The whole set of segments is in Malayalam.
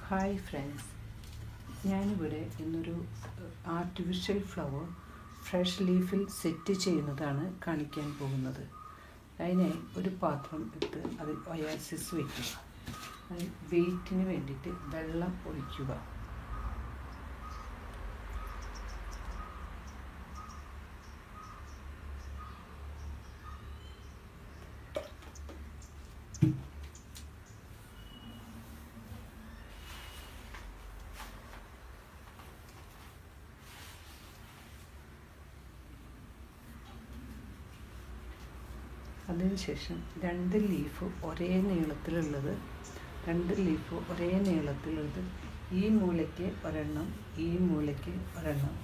ഹായ് ഫ്രണ്ട്സ് ഞാനിവിടെ ഇന്നൊരു ആർട്ടിഫിഷ്യൽ ഫ്ലവർ ഫ്രഷ് ലീഫിൽ സെറ്റ് ചെയ്യുന്നതാണ് കാണിക്കാൻ പോകുന്നത് അതിനെ ഒരു പാത്രം എടുത്ത് അതിൽ ഒയാസിസ് വയ്ക്കുക അതിൽ വെയിറ്റിന് വേണ്ടിയിട്ട് വെള്ളം ഒഴിക്കുക അതിനുശേഷം രണ്ട് ലീഫ് ഒരേ നീളത്തിലുള്ളത് രണ്ട് ലീഫ് ഒരേ നീളത്തിലുള്ളത് ഈ മൂലയ്ക്ക് ഒരെണ്ണം ഈ മൂലയ്ക്ക് ഒരെണ്ണം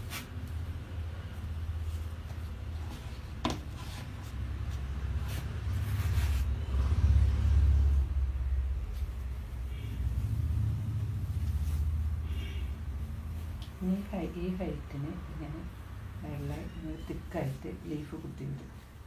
ഈ ഹൈ ഈ ഹൈറ്റിന് ഇങ്ങനെ വെള്ള തിക്കായിട്ട് ലീഫ് കുത്തി വിടും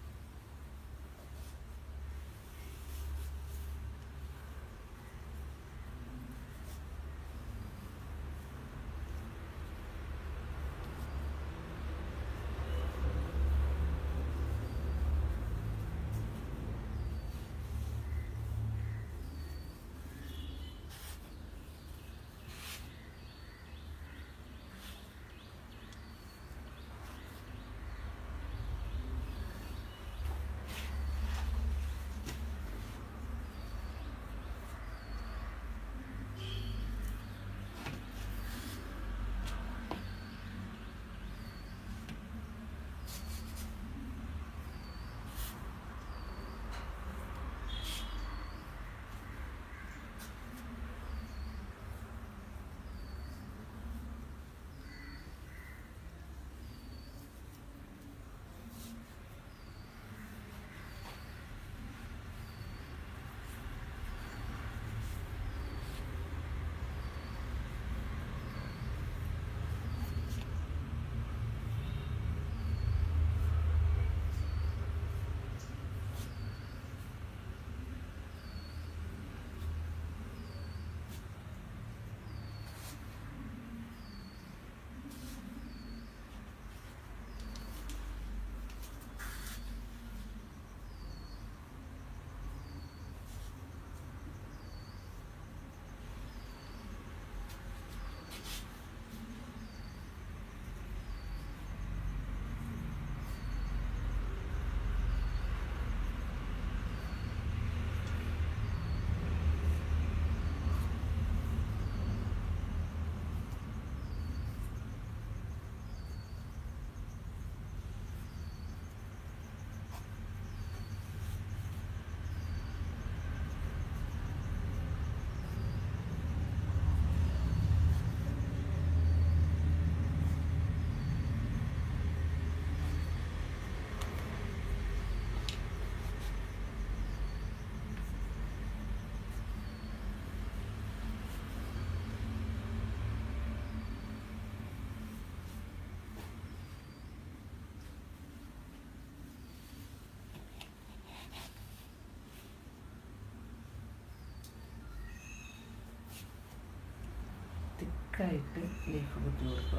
തിക്കായിട്ട് ലീഫ് കുത്തി കൊടുക്കുക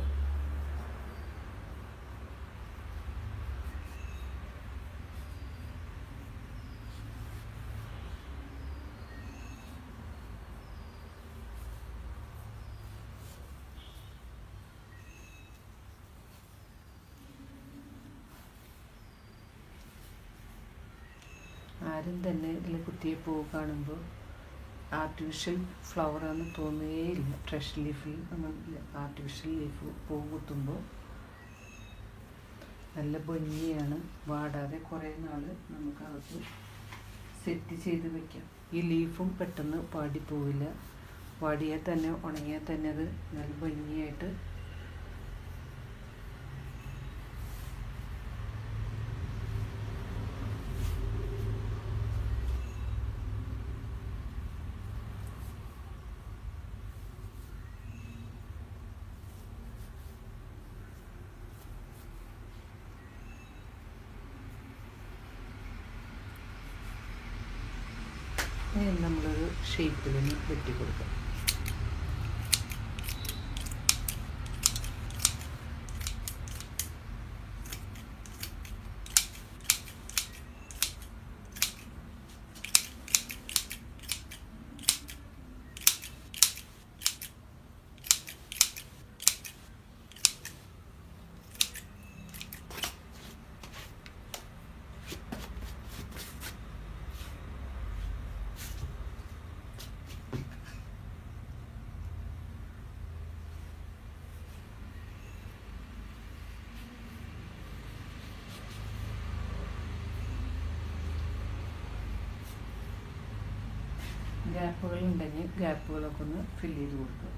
ആരും തന്നെ ഇതിൽ കുത്തിയ പൂ കാണുമ്പോൾ ആർട്ടിഫിഷ്യൽ ഫ്ലവറാന്ന് തോന്നുകയില്ല ഫ്രഷ് ലീഫിൽ നമ്മൾ ആർട്ടിഫിഷ്യൽ ലീഫ് പൂ കുത്തുമ്പോൾ നല്ല ഭംഗിയാണ് വാടാതെ കുറേ നാൾ നമുക്കകത്ത് സെറ്റ് ചെയ്ത് വെക്കാം ഈ ലീഫും പെട്ടെന്ന് പാടിപ്പോവില്ല വാടിയാൽ തന്നെ ഉണങ്ങിയാൽ തന്നെ അത് നല്ല ഭംഗിയായിട്ട് ഇനി നമ്മളൊരു ഷേപ്പിൽ വെട്ടി കൊടുക്കാം ഗ്യാപ്പുകൾ ഉണ്ടെങ്കിൽ ഗ്യാപ്പുകളൊക്കെ ഒന്ന് ഫില്ല് ചെയ്ത് കൊടുക്കുക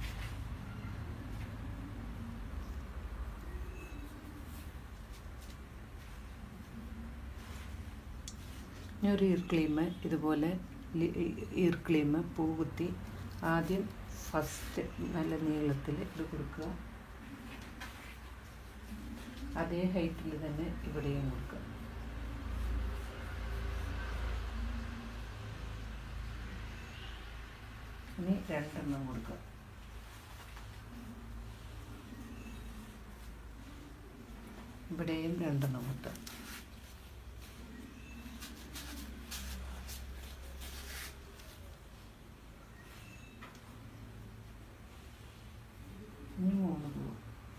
ഇനി ഒരു ഈർക്ലീമ് ഇതുപോലെ ഈർക്ലീമ് പൂ കുത്തി ആദ്യം ഫസ്റ്റ് നല്ല നീളത്തിൽ ഇത് കൊടുക്കുക അതേ ഹൈറ്റിൽ തന്നെ ഇവിടെയും കൊടുക്കുക ഇനി രണ്ടെണ്ണം കൊടുക്കുക ഇവിടെയും രണ്ടെണ്ണം കൊടുക്കുക ഇനി മൂന്ന് പൂ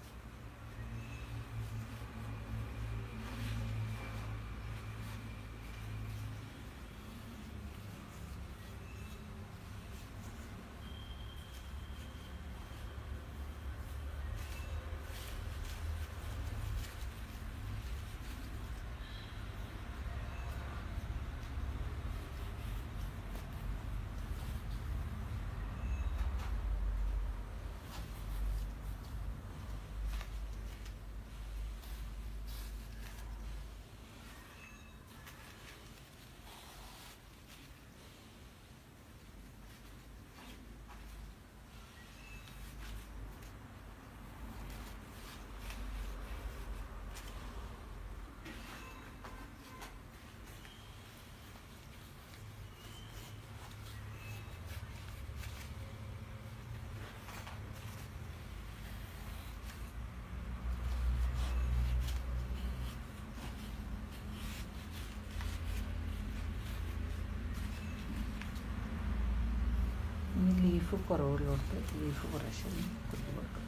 ഇനി ലീഫ് കുറവുള്ളവർക്ക് ലീഫ് കുറേശ്ശെ കുത്തി കൊടുക്കും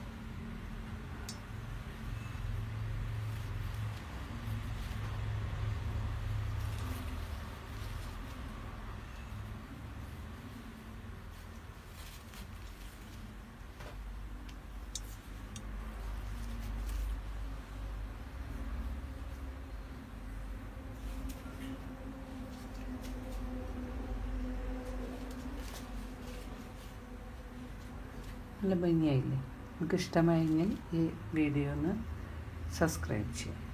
നല്ല ഭംഗിയായില്ലേ നിങ്ങൾക്ക് ഇഷ്ടമായെങ്കിൽ ഈ വീഡിയോ ഒന്ന് സബ്സ്ക്രൈബ് ചെയ്യാം